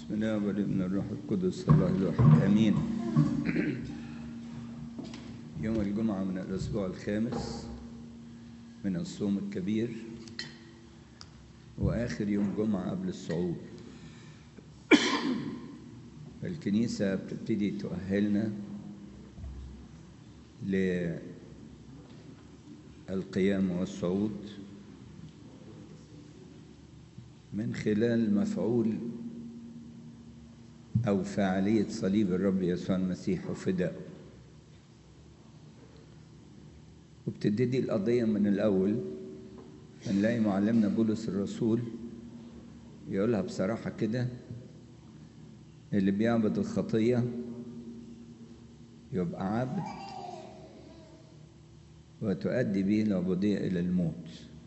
بسم الله والابن الروح القدس الله الواحد امين يوم الجمعه من الاسبوع الخامس من الصوم الكبير واخر يوم جمعه قبل الصعود الكنيسه بتبتدي تؤهلنا للقيام والصعود من خلال مفعول أو فاعلية صليب الرب يسوع المسيح وفدائه وبتبتدي القضية من الأول هنلاقي معلمنا بولس الرسول يقولها بصراحة كده اللي بيعبد الخطية يبقى عبد وتؤدي به العبودية إلى الموت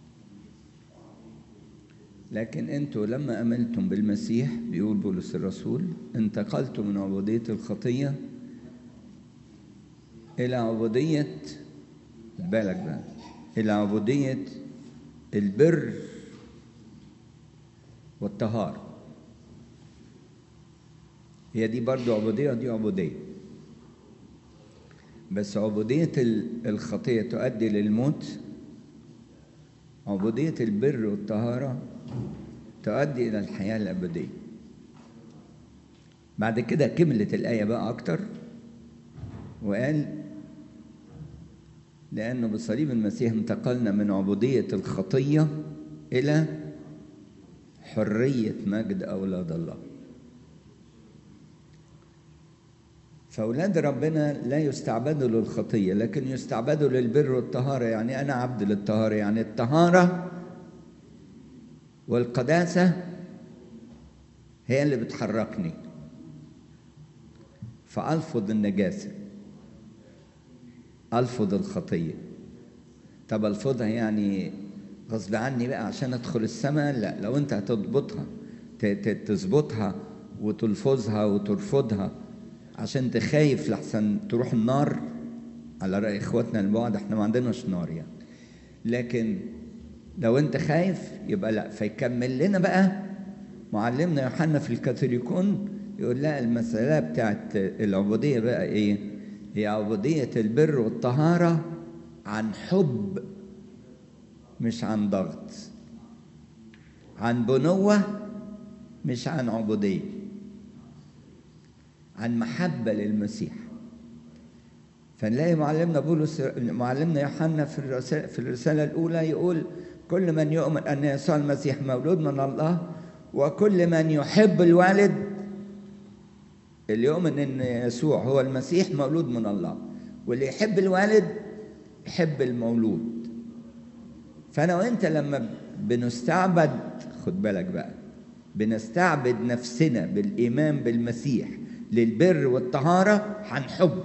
لكن انتوا لما امنتم بالمسيح بيقول بولس الرسول انتقلتم من عبودية الخطية إلى عبودية بالك بقى إلى عبودية البر والطهارة هي دي برضو عبودية ودي عبودية بس عبودية الخطية تؤدي للموت عبودية البر والطهارة تؤدي إلى الحياة الأبدية بعد كده كملت الآية بقى أكتر وقال لأنه بصليب المسيح انتقلنا من عبودية الخطية إلى حرية مجد أولاد الله فأولاد ربنا لا يستعبدوا للخطية لكن يستعبدوا للبر والطهارة يعني أنا عبد للطهارة يعني الطهارة والقداسة هي اللي بتحركني فألفظ النجاسة ألفظ الخطية طب ألفظها يعني غصب عني بقى عشان أدخل السماء لا لو أنت هتضبطها تظبطها وتلفظها وترفضها عشان تخايف لحسن تروح النار على رأي إخواتنا البعد احنا ما عندناش نار يعني لكن لو انت خايف يبقى لا فيكمل لنا بقى معلمنا يوحنا في الكاثوليكون يقول لا المسألة بتاعت العبودية بقى ايه هي عبودية البر والطهارة عن حب مش عن ضغط عن بنوة مش عن عبودية عن محبة للمسيح فنلاقي معلمنا بولس معلمنا يوحنا في الرسالة, في الرسالة الأولى يقول كل من يؤمن أن يسوع المسيح مولود من الله وكل من يحب الوالد اللي يؤمن أن يسوع هو المسيح مولود من الله واللي يحب الوالد يحب المولود فأنا وأنت لما بنستعبد خد بالك بقى بنستعبد نفسنا بالإيمان بالمسيح للبر والطهارة عن حب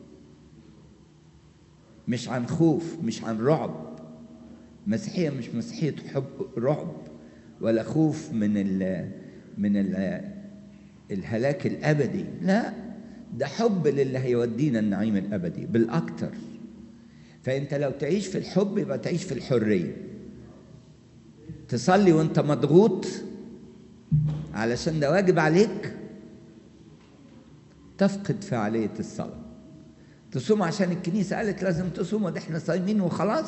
مش عن خوف مش عن رعب مسيحية مش مسيحية حب رعب ولا خوف من ال من ال الهلاك الأبدي لا ده حب للي هيودينا النعيم الأبدي بالأكتر فأنت لو تعيش في الحب يبقى تعيش في الحرية تصلي وانت مضغوط علشان ده واجب عليك تفقد فعالية الصلاة تصوم عشان الكنيسة قالت لازم تصوم وده احنا صايمين وخلاص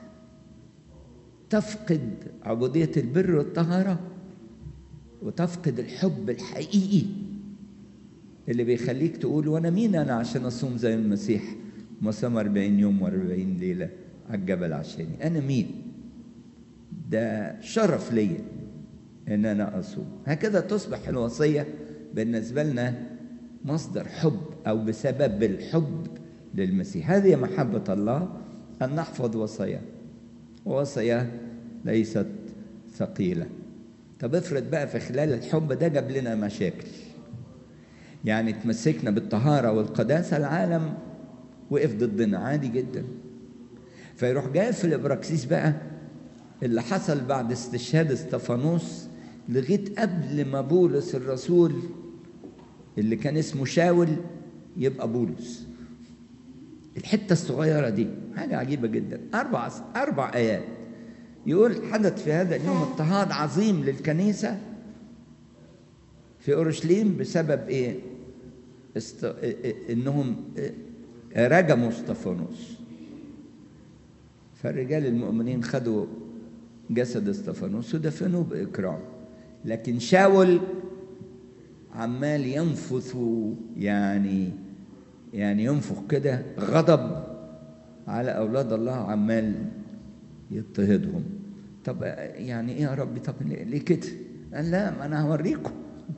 تفقد عبودية البر والطهارة وتفقد الحب الحقيقي اللي بيخليك تقول وانا مين انا عشان اصوم زي المسيح ما صام 40 يوم و40 ليلة على الجبل عشاني انا مين ده شرف ليا ان انا اصوم هكذا تصبح الوصية بالنسبة لنا مصدر حب او بسبب الحب للمسيح هذه محبة الله ان نحفظ وصاياه وصية ليست ثقيلة طب افرض بقى في خلال الحب ده جاب لنا مشاكل يعني تمسكنا بالطهارة والقداسة العالم وقف ضدنا عادي جدا فيروح جاي في الابراكسيس بقى اللي حصل بعد استشهاد استفانوس لغايه قبل ما بولس الرسول اللي كان اسمه شاول يبقى بولس الحتة الصغيرة دي حاجة عجيبة جدا أربع أربع آيات يقول حدث في هذا اليوم اضطهاد عظيم للكنيسة في اورشليم بسبب ايه است... انهم رجموا استفانوس فالرجال المؤمنين خدوا جسد استفانوس ودفنوه باكرام لكن شاول عمال ينفث يعني يعني ينفخ كده غضب على اولاد الله عمال يضطهدهم طب يعني ايه يا ربي طب ليه كده قال لا ما انا هوريكم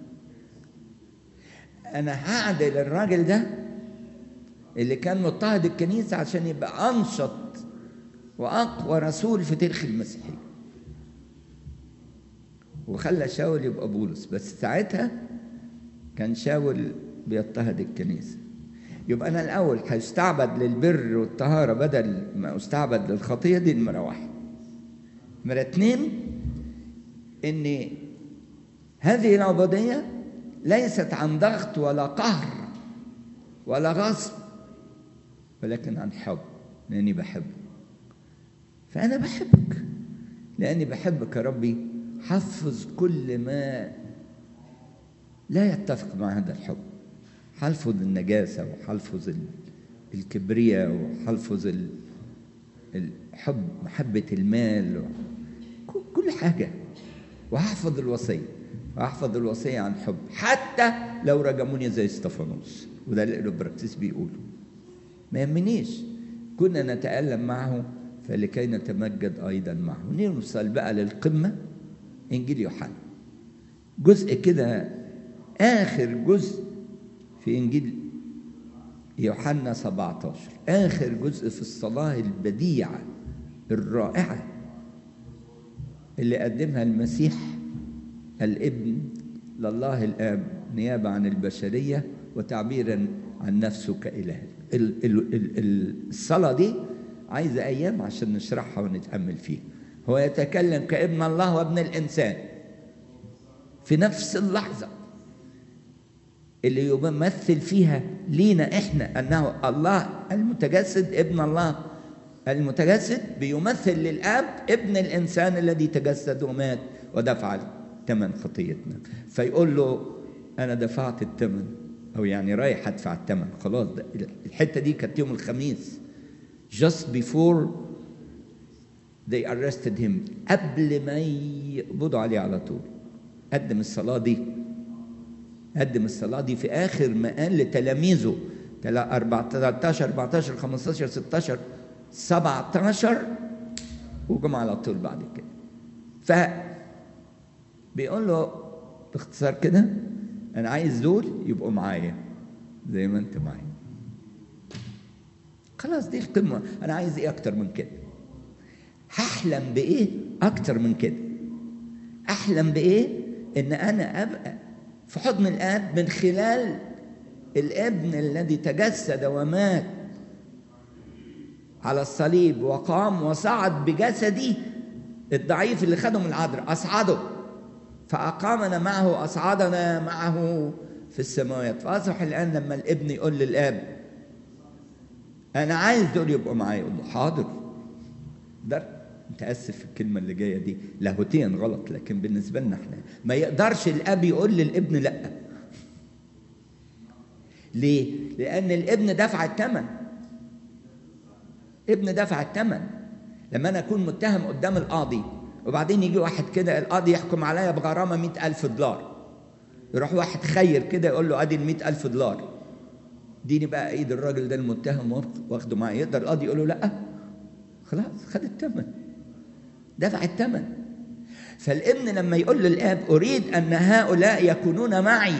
انا هعدل الراجل ده اللي كان مضطهد الكنيسه عشان يبقى انشط واقوى رسول في تاريخ المسيحيه وخلى شاول يبقى بولس بس ساعتها كان شاول بيضطهد الكنيسه يبقى انا الاول هستعبد للبر والطهاره بدل ما استعبد للخطيه دي نمره واحد نمره اتنين ان هذه العبوديه ليست عن ضغط ولا قهر ولا غصب ولكن عن حب لاني بحبك فانا بحبك لاني بحبك يا ربي حفظ كل ما لا يتفق مع هذا الحب حلفظ النجاسة وحلفظ الكبرياء وحلفظ الحب محبة المال كل حاجة وهحفظ الوصية وهحفظ الوصية عن حب حتى لو رجموني زي استفانوس وده اللي البراكسيس بيقوله ما يهمنيش كنا نتألم معه فلكي نتمجد أيضا معه نوصل بقى للقمة إنجيل يوحنا جزء كده آخر جزء في إنجيل يوحنا 17 آخر جزء في الصلاة البديعة الرائعة اللي قدمها المسيح الابن لله الآب نيابة عن البشرية وتعبيرا عن نفسه كإله الصلاة دي عايزة أيام عشان نشرحها ونتأمل فيها هو يتكلم كابن الله وابن الإنسان في نفس اللحظة اللي يمثل فيها لينا احنا انه الله المتجسد ابن الله المتجسد بيمثل للاب ابن الانسان الذي تجسد ومات ودفع ثمن خطيتنا فيقول له انا دفعت الثمن او يعني رايح ادفع الثمن خلاص ده الحته دي كانت يوم الخميس just before they arrested him قبل ما يقبضوا عليه على طول قدم الصلاه دي قدم الصلاة دي في آخر ما قال لتلاميذه 13 14 15 16 17 وجم على طول بعد كده ف بيقول له باختصار كده أنا عايز دول يبقوا معايا زي ما أنت معايا خلاص دي القمة أنا عايز إيه أكتر من كده هحلم بإيه أكتر من كده أحلم بإيه إن أنا أبقى في حضن الاب من خلال الابن الذي تجسد ومات على الصليب وقام وصعد بجسدي الضعيف اللي خده من العذراء اصعده فاقامنا معه واصعدنا معه في السماوات فاصبح الان لما الابن يقول للاب انا عايز دول يبقوا معايا يقول له حاضر ده متاسف في الكلمه اللي جايه دي لاهوتيا غلط لكن بالنسبه لنا احنا ما يقدرش الاب يقول للابن لا ليه لان الابن دفع الثمن ابن دفع الثمن لما انا اكون متهم قدام القاضي وبعدين يجي واحد كده القاضي يحكم عليا بغرامه مئة ألف دولار يروح واحد خير كده يقول له ادي ال ألف دولار ديني بقى ايد الراجل ده المتهم واخده معاه يقدر القاضي يقول له لا خلاص خد الثمن دفع الثمن فالابن لما يقول للاب اريد ان هؤلاء يكونون معي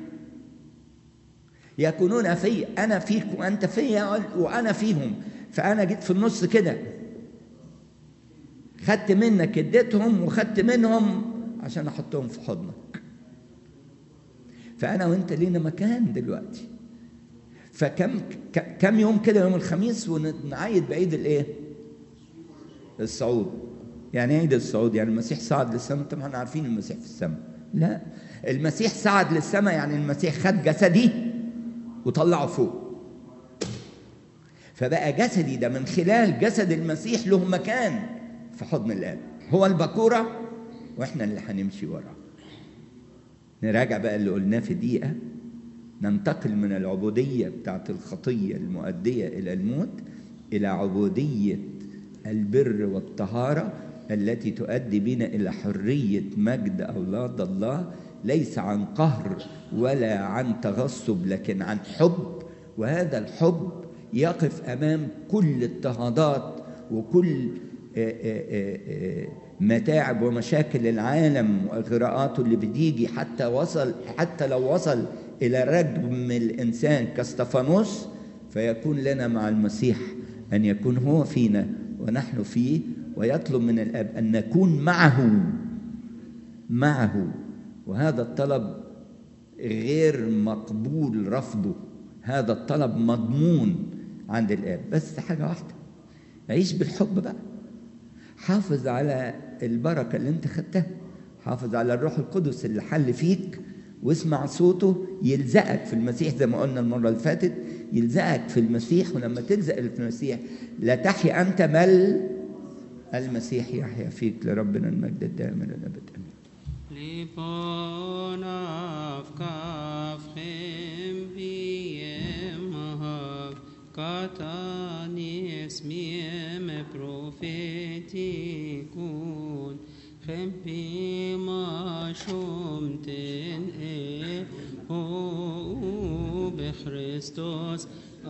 يكونون في انا فيك وانت فيا وانا فيهم فانا جيت في النص كده خدت منك اديتهم وخدت منهم عشان احطهم في حضنك فانا وانت لينا مكان دلوقتي فكم كم يوم كده يوم الخميس ونعيد بعيد الايه الصعود يعني عيد الصعود يعني المسيح صعد للسماء طبعا احنا عارفين المسيح في السماء لا المسيح صعد للسماء يعني المسيح خد جسدي وطلعه فوق فبقى جسدي ده من خلال جسد المسيح له مكان في حضن الاب هو البكوره واحنا اللي هنمشي وراه نراجع بقى اللي قلناه في دقيقة ننتقل من العبودية بتاعت الخطية المؤدية إلى الموت إلى عبودية البر والطهارة التي تؤدي بنا إلى حرية مجد أولاد الله ليس عن قهر ولا عن تغصب لكن عن حب وهذا الحب يقف أمام كل اضطهادات وكل متاعب ومشاكل العالم واغراءاته اللي بتيجي حتى وصل حتى لو وصل الى رجم الانسان كاستفانوس فيكون لنا مع المسيح ان يكون هو فينا ونحن فيه ويطلب من الاب ان نكون معه معه وهذا الطلب غير مقبول رفضه هذا الطلب مضمون عند الاب بس حاجه واحده عيش بالحب بقى حافظ على البركة اللي انت خدتها حافظ على الروح القدس اللي حل فيك واسمع صوته يلزقك في المسيح زي ما قلنا المرة اللي فاتت يلزقك في المسيح ولما تلزق في المسيح لا تحيا أنت بل المسيح يحيا فيك لربنا المجد الدائم إلى الأبد آمين ליפון אבקפכם בימיו קטן יסמיים פרופטיקון חמפי מה שומתן אהו בכריסטוס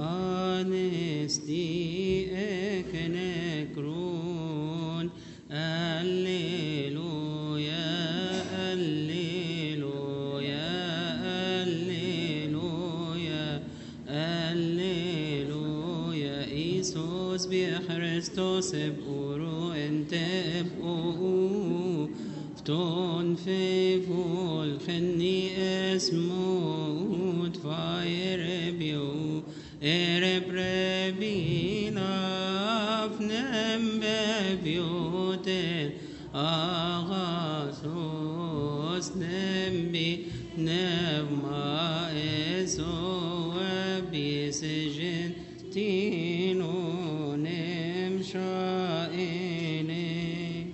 אנסתי אקנקרון Alleluia, Alleluia, Alleluia, Alleluia. Isus بخريستوس بقولوا انت بقوا فتون في فول خني اسمه تفاير بيو ارب ربينا فنم ببيوتين أغاثوس نمبي نبما إسو بسجن تينو نمشائني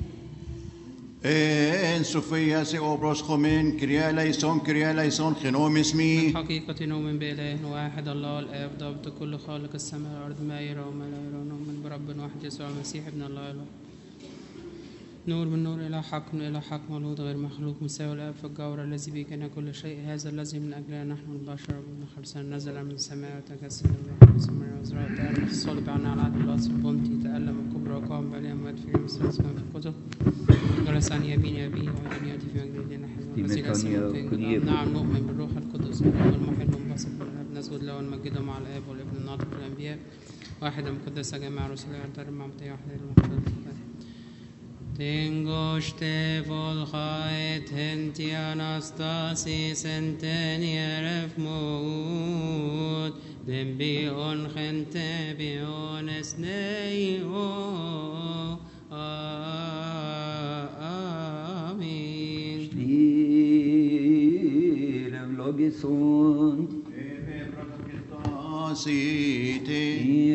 En Sofia se obros khomen kriya layson kriya layson khinom ismi حقيقة نؤمن بإله واحد الله الآب ضابط كل خالق السماء والأرض ما يرى وما لا يرى نؤمن برب واحد يسوع المسيح ابن الله الواحد نور من نور إلى حق من إلى حق مولود غير مخلوق مساوي الآب في الجوهر الذي به كان كل شيء هذا الذي من أجلنا نحن البشر ابن خلصان نزل من السماء وتجسد الروح ثم عزراء تعالى في الصلب عنا على عهد الله البنطي تألم الكبرى وقام بالأموات في يوم الثالث كما في الكتب جلس عن يمين أبيه وعن يأتي في مجد يدينا حزب الذي لا سمع فيه كنيف. نعم نؤمن بالروح القدس الاب المحيي المنبسط من الاب نسجد له ونمجده مع الاب والابن الناطق والانبياء واحدة مقدسة جميع رسل يعترف مع متى واحدة المقدسة Tengo volchait henti anastasis entenia refmod dem bion gente bion esneo Amen. Stilem logison, Site